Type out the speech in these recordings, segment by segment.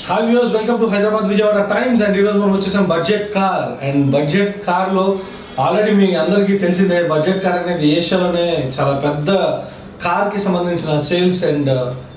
Hi views welcome to Hyderabad Vijayawada times and ఈరోజు మనం వచ్చేసాం బడ్జెట్ కార్ అండ్ బడ్జెట్ కార్లో ఆల్రెడీ మీ అందరికీ తెలిసిందే బడ్జెట్ కార్ అనేది ఏషియాలోనే చాలా పెద్ద కార్కి సంబంధించిన sales and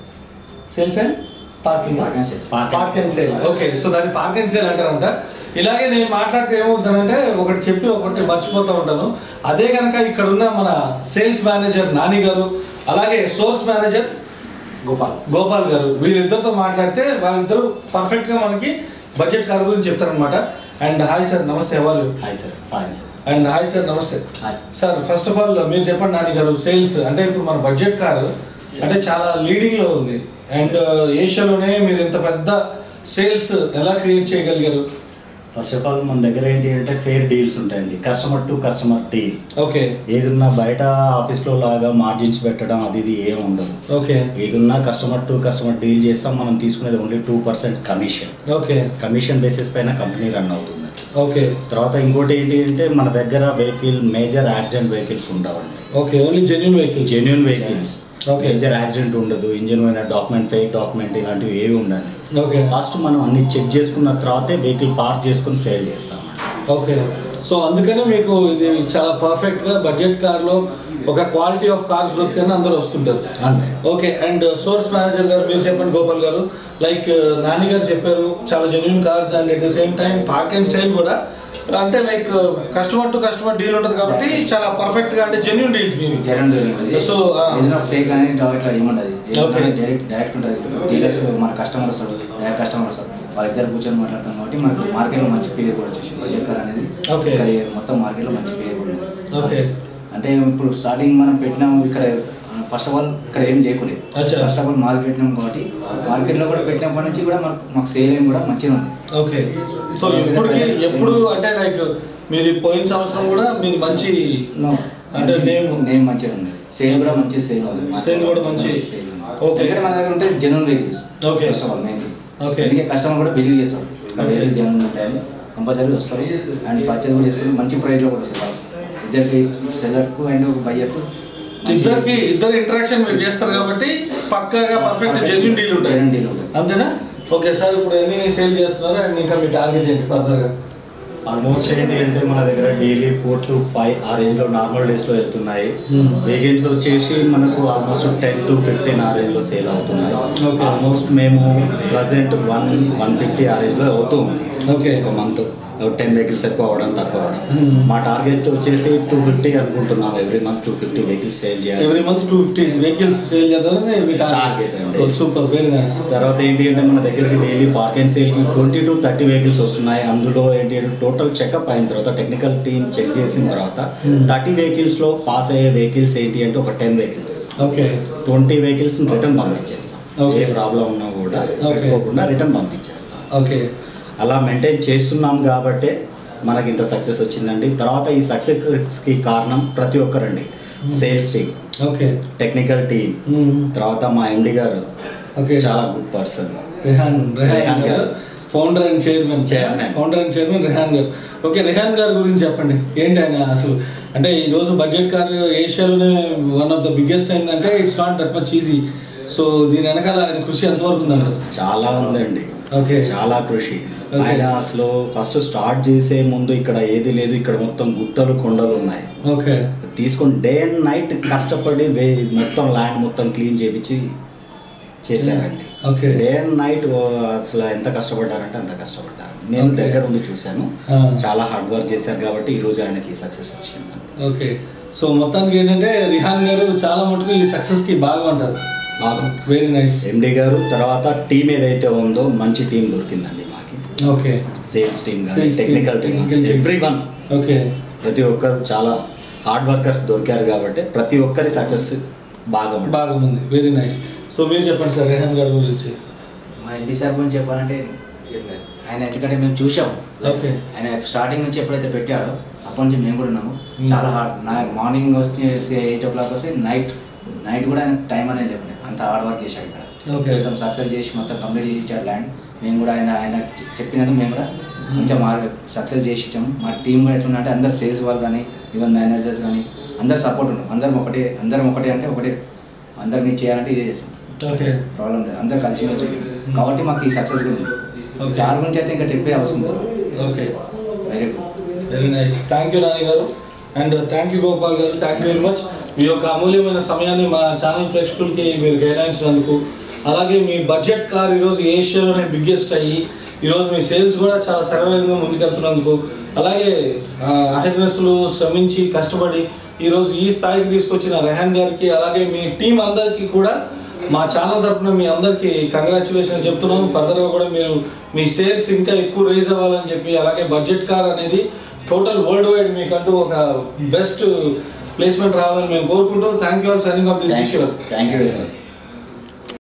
sales and parking Park and sale. Park and sale okay so దాన్ని పార్క్ అండ్ సేల్ అంటారంట ఇలాగే నేను మాట్లాడితే ఏమవుతానంటే ఒకటి చెప్పి ఒకటి మర్చిపోతూ ఉంటాను అదే కనుక ఇక్కడ ఉన్న మన సేల్స్ మేనేజర్ నాని గారు అలాగే సోర్స్ మేనేజర్ గోపాల్ గోపాల్ గారు వీళ్ళిద్దరితో మాట్లాడితే వాళ్ళిద్దరు పర్ఫెక్ట్ గా మనకి బడ్జెట్ కార్ గురించి చెప్తారనమాట అండ్ హాయ్ సార్ నమస్తే ఎవరు hi sir fine sir and hi sir నమస్తే hi sir first of all మీరు చెప్పండి నాని గారు సేల్స్ అంటే ఇప్పుడు మన బడ్జెట్ కార్ అంటే చాలా లీడింగ్ లో ఉంది అండ్ ఏషియాలోనే మీరు ఇంత పెద్ద సేల్స్ ఎలా క్రియేట్ చేయగలిగారు ఫస్ట్ ఆఫ్ ఆల్ మన దగ్గర ఏంటి అంటే ఫేర్ డీల్స్ ఉంటాయండి customer to customer deal okay ఏదున్నా బయట ఆఫీస్లో లాగా మార్జిన్స్ పెట్టడం అది ఇది ఏం ఉండదు ఓకే ఏదున్నా కస్టమర్ టు కస్టమర్ డీల్ చేస్తాం మనం తీసుకునేది only two percent commission okay commission basis పైన కంపెనీ రన్ అవుతుంది ఓకే తర్వాత ఇంకోటి ఏంటి అంటే మన దగ్గర వెహికల్ మేజర్ యాక్సిడెంట్ వెహికల్స్ ఉండవండి okay only genuine vehicle genuine vehicles Okay. Major accident ఉండదు ఇంజిన్ పోయిన డాక్యుమెంట్ ఫేక్ డాక్యుమెంట్ ఇలాంటివి ఏవి ఉండాలి ఓకే ఫస్ట్ మనం అన్ని చెక్ చేసుకున్న తర్వాతే వెహికల్ పార్క్ చేసుకుని సేల్ చేస్తామండి ఓకే సో అందుకనే మీకు ఇది చాలా పర్ఫెక్ట్ గా బడ్జెట్ కార్ లో ఒక క్వాలిటీ ఆఫ్ కార్స్ దొరికితేనే అందరూ వస్తుంటారు అంతే ఓకే అండ్ సోర్స్ మేనేజర్ గారు మీరు చెప్పండి గోపాల్ గారు లైక్ నాని గారు చెప్పారు చాలా genuine cars and at the same time park and sale కూడా అంటే like customer to customer deal ఉంటుంది కాబట్టి చాలా పర్ఫెక్ట్ గా అంటే జెన్యున్ డీల్స్ మీవి జరన్ ఉంటుంది So, ఆ. ఏదైనా ఫేక్ అనేది ఇట్లా ఏముండదు Okay. డైరెక్ట్ డైరెక్ట్ ఉంటుంది డీలర్స్ మన కస్టమర్ వస్తాడు డైరెక్ట్ కస్టమర్ వస్తాడు వాళ్ళిద్దరు కూర్చొని మాట్లాడతాం కాబట్టి మనకు మార్కెట్లో మంచి పేరు కూడా వచ్చేసి బడ్జెట్ కార్ అనేది Okay. ఇక్కడ మొత్తం మార్కెట్లో మంచి పేరు కూడా ఉంది Okay. అంటే ఇప్పుడు స్టార్టింగ్ మనం పెట్టినాం ఇక్కడ ఫస్ట్ ఆఫ్ ఆల్ ఇక్కడ ఏం లేకుండే అచ్చా. ఫస్ట్ ఆఫ్ ఆల్ మాల్ పెట్టినాం కాబట్టి మార్కెట్లో కూడా పెట్టినప్పటి నుంచి కూడా మనకు మాకు సేల్ ఏం కూడా మంచిగా ఉంది ఓకే సో ఎప్పటికి ఎప్పుడు అంటే లైక్ మీది పోయిన సంవత్సరం కూడా మీది మంచి అంటే నేమ్ నేమ్ మంచిగా ఉంది సేల్ కూడా మంచి సేల్ ఉంది Sale కూడా మంచి. సేల్ ఉంది Okay. ఎందుకంటే మన దగ్గర ఉంటే genuine vehicles Okay. First of all main Okay. అందుకే కస్టమర్ కూడా బిలీవ్ చేస్తారు Okay. వెహికల్ జెన్యున్ ఉంటాయని కంపల్సరీ వస్తారు అండ్ పర్చేజ్ కూడా చేసుకుంటే మంచి ప్రైస్లో కూడా వస్తారు వాళ్ళు. ఇద్దరికి సెల్లర్కు అండ్ బయ్యర్కు ఇద్దరికి ఇద్దరు ఇంటరాక్షన్ మీరు చేస్తారు కాబట్టి పక్కాగా పర్ఫెక్ట్ జెన్యున్ డీల్ ఉంటుంది Genuine deal ఉంటుంది. అంతేనా ఓకే సార్ ఇప్పుడు ఎన్ని సేల్ చేస్తున్నారు అండ్ ఇంకా మీ టార్గెట్ ఏంటి ఫర్దర్గా ఆల్మోస్ట్ ఏంటి అంటే మన దగ్గర డైలీ ఫోర్ టు ఫైవ్ ఆ రేంజ్లో నార్మల్ డేస్లో వెళ్తున్నాయి Hmm. వీకెండ్స్లో వచ్చేసి మనకు ఆల్మోస్ట్ టెన్ టు ఫిఫ్టీన్ ఆ రేంజ్లో సేల్ అవుతున్నాయి Okay. ఆల్మోస్ట్ మేము ప్రజెంట్ వన్ వన్ ఫిఫ్టీ ఆ రేంజ్లో అవుతూ ఉంది ఓకే ఒక మంత్ టెన్ వెహికల్స్ ఎక్కువ అవ్వడం తక్కువ Hmm. అవ్వడం మా టార్గెట్ వచ్చేసి టూ ఫిఫ్టీ అనుకుంటున్నాం every month two fifty vehicles sale చేయాలి every month two fifty vehicles sale చేద్దామని మీ Target టార్గెట్ అండి. సూపర్ వెరీ నైస్ తర్వాత ఏంటి అంటే మన దగ్గరికి డైలీ పార్క్ అండ్ సేల్కి ట్వంటీ టు థర్టీ వెహికల్స్ వస్తున్నాయి అందులో ఏంటి అంటే టోటల్ చెకప్ అయిన తర్వాత టెక్నికల్ టీమ్ చెక్ చేసిన తర్వాత Hmm. థర్టీ వెహికల్స్లో పాస్ అయ్యే వెహికల్స్ ఏంటి అంటే ఒక ten vehicles okay twenty vehicles return పంపించేస్తాం Okay. ఏ ప్రాబ్లం ఉన్నా కూడా Okay. పెట్టుకోకుండా రిటర్న్ పంపించేస్తాం ఓకే అలా మెయింటైన్ చేస్తున్నాం కాబట్టే మనకి ఇంత సక్సెస్ వచ్చిందండి తర్వాత ఈ సక్సెస్కి కారణం ప్రతి ఒక్కరండి sales team okay technical team తర్వాత మా ఎండి గారు ఓకే చాలా గుడ్ పర్సన్ రెహాన్ రెహాన్ రెహాన్ గారు గారు. Founder and chairman Chairman. Founder and chairman Rehan గారు ఓకే రెహాన్ గారి గురించి చెప్పండి ఏంటి ఆయన అసలు అంటే ఈ రోజు బడ్జెట్ కార్ ఏషియాలోనే వన్ ఆఫ్ ద బిగ్గెస్ట్ అయిందంటే it's not that much easy so దీని వెనకాల ఆయన కృషి ఎంతవరకు ఉందంటారు చాలా ఉందండి ఓకే చాలా కృషి Okay. ఆయన అసలు ఫస్ట్ స్టార్ట్ చేసే ముందు ఇక్కడ ఏది లేదు ఇక్కడ మొత్తం గుట్టలు కొండలు ఉన్నాయి ఓకే తీసుకొని డే అండ్ నైట్ కష్టపడి వే మొత్తం ల్యాండ్ మొత్తం క్లీన్ చేపించి చేశారండి ఓకే డే అండ్ నైట్ అసలు ఎంత కష్టపడ్డారంటే అంత కష్టపడ్డారు నేను Okay. దగ్గర ఉండి చూశాను Ah. చాలా హార్డ్ వర్క్ చేశారు కాబట్టి ఈ రోజు ఆయనకి సక్సెస్ వచ్చింది ఓకే సో మొత్తానికి ఏంటంటే రిహాన్ గారు చాలా మటుకు ఈ సక్సెస్ కి బాగా ఉంటారు బాగా వెరీ నైస్ ఎండి గారు తర్వాత టీం ఏదైతే ఉందో మంచి టీం దొరికిందండి మాకి ఓకే సేల్స్ టీం కానీ Sales team, technical team technical team. Everyone okay ప్రతి ఒక్కరు చాలా హార్డ్ వర్కర్స్ దొరికారు కాబట్టి ప్రతి ఒక్కరి సక్సెస్ బాగా ఉంది. బాగుంది వెరీ నైస్ సో మీరు చెప్పండి సార్ రెహాన్ గారి గురించి మా ఇంటి సార్ గురించి చెప్పాలంటే ఏం లేదు. ఆయన ఎందుకంటే మేము చూసాము Okay. ఆయన స్టార్టింగ్ నుంచి ఎప్పుడైతే పెట్టాడో అప్పటి నుంచి మేము కూడా ఉన్నాము Hmm. చాలా హార్డ్ నా మార్నింగ్ వచ్చి ఎయిట్ ఓ క్లాక్ వస్తే నైట్ నైట్ కూడా ఆయన టైం అనేది లేకుండా అంత హార్డ్ వర్క్ చేశాడు ఇక్కడ Okay. మొత్తం సక్సెస్ చేసి మొత్తం కంప్లీట్ చేసి ఇచ్చాడు ల్యాండ్ మేము కూడా ఆయన ఆయన చె- చెప్పినందుకు మేము కూడా మంచిగా మా సక్సెస్ చేసి ఇచ్చాము మా టీం కూడా ఎట్లా అంటే అందరు సేల్స్ వాళ్ళు కానీ ఈవెన్ మేనేజర్స్ కానీ అందరు సపోర్ట్ ఉన్నాం అందరం ఒకటే అందరం ఒకటే అంటే ఒకటే అందరు మీరు చేయాలంటే ఇదే చేస్తాం ఓకే ప్రాబ్లం లేదు అందరు కలిసి మెలిసి ఉంటాం. కాబట్టి మాకు ఈ సక్సెస్ కూడా ఉంది Okay. సార్ గురించి అయితే ఇంకా చెప్పే అవసరం లేదు okay very good very nice thank you Nani గారు అండ్ థ్యాంక్ యూ గోపాల్ గారు థ్యాంక్ యూ వెరీ మచ్ మీ యొక్క అమూల్యమైన సమయాన్ని మా ఛానల్ ప్రేక్షకులకి మీరు కేటాయించినందుకు అలాగే మీ బడ్జెట్ కార్ ఈరోజు ఏషియాలోనే బిగ్గెస్ట్ అయ్యి ఈరోజు మీ సేల్స్ కూడా చాలా సర్వేగా ముందుకెళ్తున్నందుకు అలాగే అహర్నెస్లు శ్రమించి కష్టపడి ఈరోజు ఈ స్థాయికి తీసుకొచ్చిన రెహాన్ గారికి అలాగే మీ టీం అందరికీ కూడా మా ఛానల్ తరపున మీ అందరికీ కంగ్రాచులేషన్ చెప్తున్నాను ఫర్దర్గా కూడా మీరు మీ సేల్స్ ఇంకా ఎక్కువ రేజ్ అవ్వాలని చెప్పి అలాగే బడ్జెట్ కార్ అనేది టోటల్ వరల్డ్ వైడ్ మీకంటూ ఒక బెస్ట్ ప్లేస్మెంట్ రావాలని మేము కోరుకుంటూ thank you all signing off this issue thank you very much